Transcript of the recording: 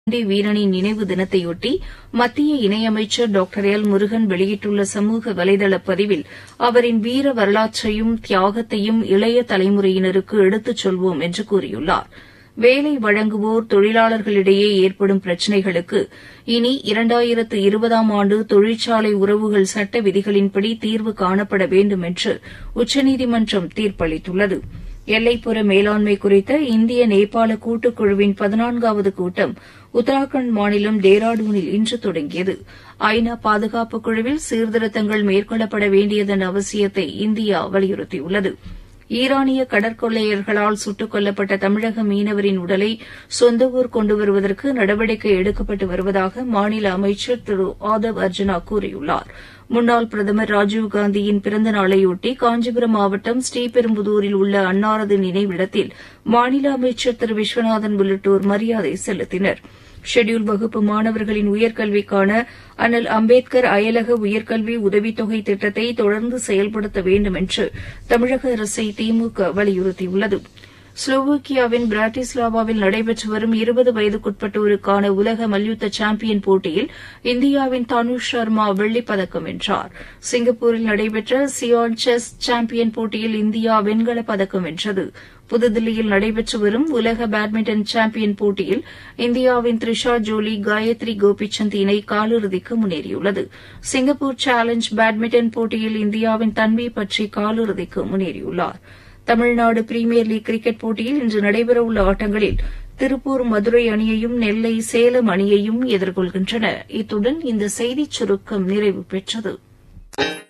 விருதுநகர் வீரனின் நினைவு தினத்தையொட்டி மத்திய இணையமைச்சர் டாக்டர் எல் முருகன் வெளியிட்டுள்ள சமூக வலைதள பதிவில் அவரின் வீர வரலாற்றையும் தியாகத்தையும் இளைய தலைமுறையினருக்கு எடுத்துச் சொல்வோம் என்று கூறியுள்ளார் வேலை வழங்குவோர் தொழிலாளர்களிடையே ஏற்படும் பிரச்சினைகளுக்கு இனி இரண்டாயிரத்து இருபதாம் ஆண்டு தொழிற்சாலை உறவுகள் சட்ட விதிகளின்படி தீர்வு காணப்பட வேண்டும் என்று உச்சநீதிமன்றம் தீர்ப்பளித்துள்ளது எல்லைப்புற மேலாண்மை குறித்த இந்திய நேபாள கூட்டுக்குழுவின் பதினான்காவது கூட்டம் உத்தராகண்ட் மாநிலம் டேராடூனில் இன்று தொடங்கியது ஐநா பாதுகாப்பு குழுவில் சீர்திருத்தங்கள் மேற்கொள்ளப்பட வேண்டியதன் அவசியத்தை இந்தியா வலியுறுத்தியுள்ளது ஈரானிய கடற்கொள்ளையர்களால் சுட்டுக் கொல்லப்பட்ட தமிழக மீனவரின் உடலை சொந்த ஊர் கொண்டு வருவதற்கு நடவடிக்கை எடுக்கப்பட்டு வருவதாக மாநில அமைச்சர் திரு ஆதவ் அர்ஜுனா கூறியுள்ளார் முன்னாள் பிரதமர் ராஜீவ்காந்தியின் பிறந்த நாளையொட்டி காஞ்சிபுரம் மாவட்டம் ஸ்ரீபெரும்புதூரில் உள்ள அன்னாரது நினைவிடத்தில் மாநில அமைச்சர் திரு விஸ்வநாதன் உள்ளிட்டோர் மரியாதை செலுத்தினர் ஷெட்யூல்ட் வகுப்பு மாணவர்களின் உயர்கல்விக்கான அண்ணல் அம்பேத்கர் அயலக உயர்கல்வி உதவித்தொகை திட்டத்தை தொடர்ந்து செயல்படுத்த வேண்டும் என்று தமிழக அரசை திமுக வலியுறுத்தியுள்ளது ஸ்லோவோக்கியாவின் பிராட்டிஸ்லாவாவில் நடைபெற்று வரும் இருபது வயதுக்குட்பட்டோருக்கான உலக மல்யுத்த சாம்பியன் போட்டியில் இந்தியாவின் தனுஷ் சர்மா வெள்ளிப் பதக்கம் வென்றார் சிங்கப்பூரில் நடைபெற்ற சியான் செஸ் சாம்பியன் போட்டியில் இந்தியா வெண்கலப் பதக்கம் வென்றது புதுதில்லியில் நடைபெற்று வரும் உலக பேட்மிண்டன் சாம்பியன் போட்டியில் இந்தியாவின் த்ரிஷா ஜோலி காயத்ரி கோபிசந்த் இணை காலிறுதிக்கு முன்னேறியுள்ளது சிங்கப்பூர் சேலஞ்ச் பேட்மிண்டன் போட்டியில் இந்தியாவின் தன்வி பட்ரி காலிறுதிக்கு முன்னேறியுள்ளார் தமிழ்நாடு பிரீமியர் லீக் கிரிக்கெட் போட்டியில் இன்று நடைபெறவுள்ள ஆட்டங்களில் திருப்பூர் மதுரை அணியையும் நெல்லை சேலம் அணியையும் எதிர்கொள்கின்றன இத்துடன் இந்த செய்திச் சுருக்கம் நிறைவு பெற்றது